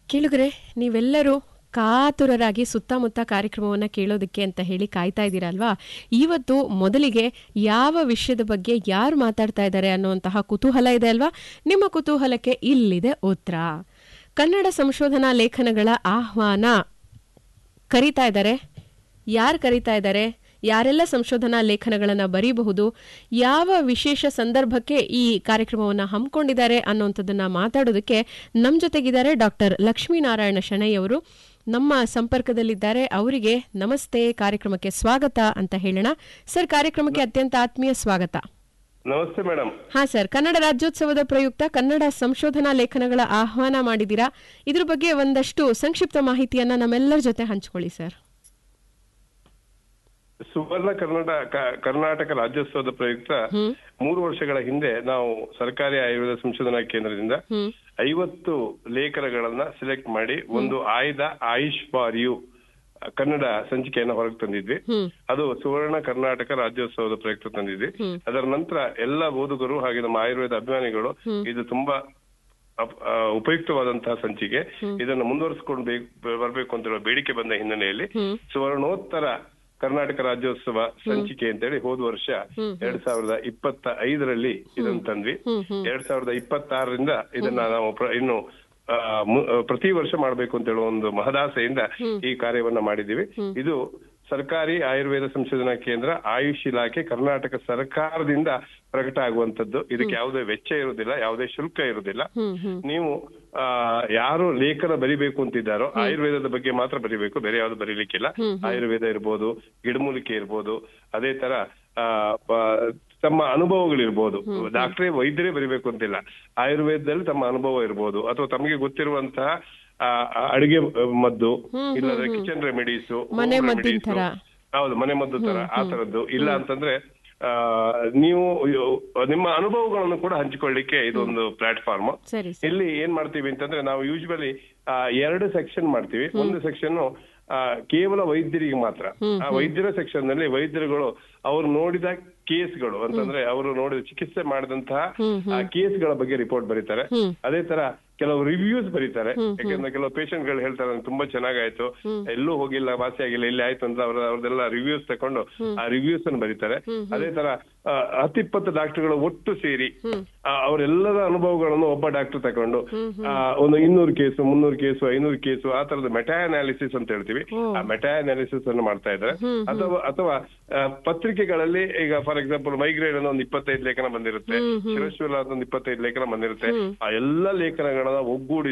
ಕೇಳುಗರೆ ನೀವೆಲ್ಲರೂ ಕಾತುರರಾಗಿ ಸುತ್ತಮುತ್ತ ಕಾರ್ಯಕ್ರಮವನ್ನು ಕೇಳೋದಕ್ಕೆ ಅಂತ ಹೇಳಿ ಕಾಯ್ತಾ ಇದ್ದೀರಲ್ವಾ ಇವತ್ತು ಮೊದಲಿಗೆ ಯಾವ ವಿಷಯದ ಬಗ್ಗೆ ಯಾರು ಮಾತಾಡ್ತಾ ಇದ್ದಾರೆ ಅನ್ನುವಂತಹ ಕುತೂಹಲ ಇದೆ ಅಲ್ವಾ ನಿಮ್ಮ ಕುತೂಹಲಕ್ಕೆ ಇಲ್ಲಿದೆ ಉತ್ತರ ಕನ್ನಡ ಸಂಶೋಧನಾ ಲೇಖನಗಳ ಆಹ್ವಾನ ಕರೀತಾ ಇದ್ದಾರೆ ಯಾರು ಕರೀತಾ ಇದ್ದಾರೆ ಯಾರೆಲ್ಲ ಸಂಶೋಧನಾ ಲೇಖನಗಳನ್ನು ಬರೀಬಹುದು ಯಾವ ವಿಶೇಷ ಸಂದರ್ಭಕ್ಕೆ ಈ ಕಾರ್ಯಕ್ರಮವನ್ನು ಹಮ್ಮಿಕೊಂಡಿದ್ದಾರೆ ಅನ್ನುವಂಥದ್ದನ್ನ ಮಾತಾಡೋದಕ್ಕೆ ನಮ್ಮ ಜೊತೆಗಿದ್ದಾರೆ ಡಾಕ್ಟರ್ ಲಕ್ಷ್ಮೀನಾರಾಯಣ ಶೆಣೈ ಅವರು ನಮ್ಮ ಸಂಪರ್ಕದಲ್ಲಿದ್ದಾರೆ ಅವರಿಗೆ ನಮಸ್ತೆ ಕಾರ್ಯಕ್ರಮಕ್ಕೆ ಸ್ವಾಗತ ಅಂತ ಹೇಳೋಣ ಸರ್ ಕಾರ್ಯಕ್ರಮಕ್ಕೆ ಅತ್ಯಂತ ಆತ್ಮೀಯ ಸ್ವಾಗತ ನಮಸ್ತೆ ಮೇಡಮ್ ಹಾ ಸರ್ ಕನ್ನಡ ರಾಜ್ಯೋತ್ಸವದ ಪ್ರಯುಕ್ತ ಕನ್ನಡ ಸಂಶೋಧನಾ ಲೇಖನಗಳ ಆಹ್ವಾನ ಮಾಡಿದ್ದೀರಾ ಇದ್ರ ಬಗ್ಗೆ ಒಂದಷ್ಟು ಸಂಕ್ಷಿಪ್ತ ಮಾಹಿತಿಯನ್ನ ನಮ್ಮೆಲ್ಲರ ಜೊತೆ ಹಂಚ್ಕೊಳ್ಳಿ ಸರ್ ಸುವರ್ಣ ಕನ್ನಡ ಕ- ಕರ್ನಾಟಕ ರಾಜ್ಯೋತ್ಸವದ ಪ್ರಯುಕ್ತ ಹ್ಮ್ ಮೂರು ವರ್ಷಗಳ ಹಿಂದೆ ನಾವು ಸರ್ಕಾರಿ ಆಯುರ್ವೇದ ಸಂಶೋಧನಾ ಕೇಂದ್ರದಿಂದ ಹ್ಮ್ ಐವತ್ತು ಲೇಖನಗಳನ್ನ ಸೆಲೆಕ್ಟ್ ಮಾಡಿ ಒಂದು ಆಯ್ದ ಆಯುಷ್ ಫಾರ್ ಯು ಕನ್ನಡ ಸಂಚಿಕೆಯನ್ನ ಹೊರಗೆ ತಂದಿದ್ವಿ ಹ್ಮ್ ಅದು ಸುವರ್ಣ ಕರ್ನಾಟಕ ರಾಜ್ಯೋತ್ಸವದ ಪ್ರಯುಕ್ತ ತಂದಿದ್ವಿ ಹ್ಮ್. ಅದರ ನಂತರ ಎಲ್ಲ ಓದುಗರು ಹಾಗೆ ನಮ್ಮ ಆಯುರ್ವೇದ ಅಭಿಮಾನಿಗಳು ಇದು ತುಂಬಾ ಅಪ್- ಆ, ಉಪಯುಕ್ತವಾದಂತಹ ಸಂಚಿಕೆ ಇದನ್ನು ಮುಂದುವರಿಸಿಕೊಂಡು ಬರಬೇಕು ಅಂತ ಹೇಳುವ ಬೇಡಿಕೆ ಬಂದ ಹಿನ್ನೆಲೆಯಲ್ಲಿ ಹ್ಮ್ ಸುವರ್ಣೋತ್ತರ ಕರ್ನಾಟಕ ರಾಜ್ಯೋತ್ಸವ ಸಂಚಿಕೆ ಅಂತೇಳಿ ಹೋದ ವರ್ಷ ಹ್ಮ್. ಎರಡ್ ಸಾವಿರದ ಇಪ್ಪತ್ತ ಐದರಲ್ಲಿ ಇದನ್ನು ತಂದ್ವಿ ಹ್ಮ್ ಹ್ಮ್ ಎರಡ್ ಸಾವಿರದ ಇಪ್ಪತ್ತಾರರಿಂದ ಇದನ್ನ ನಾವು ಪ್ರ- ಇನ್ನು ಆ, ಮು- ಆ, ಪ್ರತಿ ವರ್ಷ ಮಾಡಬೇಕು ಅಂತ ಹೇಳುವ ಒಂದು ಮಹದಾಸೆಯಿಂದ ಈ ಕಾರ್ಯವನ್ನ ಮಾಡಿದ್ದೀವಿ ಇದು ಸರ್ಕಾರಿ ಆಯುರ್ವೇದ ಸಂಶೋಧನಾ ಕೇಂದ್ರ ಆಯುಷ್ ಇಲಾಖೆ ಕರ್ನಾಟಕ ಸರ್ಕಾರದಿಂದ ಪ್ರಕಟ ಆಗುವಂತದ್ದು ಇದಕ್ಕೆ ಯಾವುದೇ ವೆಚ್ಚ ಇರುವುದಿಲ್ಲ ಯಾವುದೇ ಶುಲ್ಕ ಇರುವುದಿಲ್ಲ ಹ್ಮ್ ಹ್ಮ್ ನೀವು ಆ ಯಾರು ಲೇಖನ ಬರಿಬೇಕು ಅಂತಿದ್ದಾರೋ ಆಯುರ್ವೇದದ ಬಗ್ಗೆ ಮಾತ್ರ ಬರಿಬೇಕು ಬೇರೆ ಯಾವ್ದು ಬರೀಲಿಕ್ಕಿಲ್ಲ ಆಯುರ್ವೇದ ಇರ್ಬೋದು ಗಿಡಮೂಲಿಕೆ ಇರ್ಬೋದು ಅದೇ ತರ ಆ ಪ- ತಮ್ಮ ಅನುಭವಗಳಿರ್ಬೋದು ಡಾಕ್ಟ್ರೇ ವೈದ್ಯರೇ ಬರಿಬೇಕು ಅಂತಿಲ್ಲ ಆಯುರ್ವೇದದಲ್ಲಿ ತಮ್ಮ ಅನುಭವ ಇರ್ಬೋದು ಅಥವಾ ತಮಗೆ ಗೊತ್ತಿರುವಂತಹ ಆ, ಆ, ಅಡುಗೆ ಮದ್ದು ಇಲ್ಲದ್ರೆ ಕಿಚನ್ ರೆಮಿಡೀಸ್ ಮನೆ ಮದ್ದಿನ ತರ. ಹೌದು ಮನೆ ಮದ್ದು ತರ ಆ ತರದ್ದು ಇಲ್ಲ ಅಂತಂದ್ರೆ ಆ ನೀವು ನಿಮ್ಮ ಅನುಭವಗಳನ್ನು ಕೂಡ ಹಂಚಿಕೊಳ್ಳಿಕ್ಕೆ ಇದೊಂದು ಪ್ಲಾಟ್ಫಾರ್ಮ್ ಸರಿ ಸರ್ ಇಲ್ಲಿ ಏನ್ ಮಾಡ್ತೀವಿ ಅಂತಂದ್ರೆ ನಾವು ಯೂಶುವಲಿ ಎರಡು ಸೆಕ್ಷನ್ ಮಾಡ್ತೀವಿ ಒಂದು ಸೆಕ್ಷನ್ ಕೇವಲ ವೈದ್ಯರಿಗೆ ಮಾತ್ರ ಆ ವೈದ್ಯರ ಸೆಕ್ಷನ್ ನಲ್ಲಿ ವೈದ್ಯರುಗಳು ಅವರು ನೋಡಿದ ಕೇಸ್ಗಳು ಅಂತಂದ್ರೆ ಅವರು ನೋಡಿದ ಚಿಕಿತ್ಸೆ ಮಾಡಿದಂತಹ ಆ ಕೇಸ್ಗಳ ಬಗ್ಗೆ ರಿಪೋರ್ಟ್ ಬರೀತಾರೆ ಹ್ಮ್. ಅದೇ ತರ ಕೆಲವು ರಿವ್ಯೂಸ್ ಬರೀತಾರೆ ಯಾಕಂದ್ರೆ ಕೆಲವು ಪೇಷಂಟ್ ಗಳು ಹೇಳ್ತಾರೆ "ನಂಗೆ ತುಂಬಾ ಚೆನ್ನಾಗಾಯ್ತು ಎಲ್ಲೂ ಹೋಗಿಲ್ಲ ವಾಸಿ ಆಗಿಲ್ಲ ಇಲ್ಲಿ ಆಯ್ತು ಅಂತ ಅವ್ರ ಅವ್ರದೆಲ್ಲ ರಿವ್ಯೂಸ್ ತಕೊಂಡು ಆ ರಿವ್ಯೂಸ್ ಅನ್ನು ಬರೀತಾರೆ ಅದೇ ತರ ಆ, ಹತ್ತಿಪ್ಪತ್ತು ಡಾಕ್ಟರ್ಗಳು ಒಟ್ಟು ಸೇರಿ ಆ, ಅವರೆಲ್ಲರ ಅನುಭವಗಳನ್ನು ಒಬ್ಬ ಡಾಕ್ಟರ್ ತಕೊಂಡು ಆ, ಒಂದು ಇನ್ನೂರು ಕೇಸು ಮುನ್ನೂರು ಕೇಸು ಐನೂರು ಕೇಸು ಆ ತರದ ಮೆಟಾ ಅನಾಲಿಸಿಸ್ ಅಂತ ಹೇಳ್ತೀವಿ ಆ ಮೆಟಾ ಅನಾಲಿಸಿಸ್ ಅನ್ನು ಮಾಡ್ತಾ ಇದ್ದಾರೆ ಅಥವಾ ಅಥವಾ ಆ, ಪತ್ರಿಕೆಗಳಲ್ಲಿ ಈಗ ಫಾರ್ ಎಕ್ಸಾಂಪಲ್ ಮೈಗ್ರೇನ್ ಅನ್ನೋ ಒಂದು ಇಪ್ಪತ್ತೈದು ಲೇಖನ ಬಂದಿರುತ್ತೆ ಶಿರಶೂಲ ಅಂತ ಒಂದು ಇಪ್ಪತ್ತೈದು ಲೇಖನ ಬಂದಿರುತ್ತೆ ಆ ಎಲ್ಲಾ ಲೇಖನಗಳನ್ನ ಒಗ್ಗೂಡಿ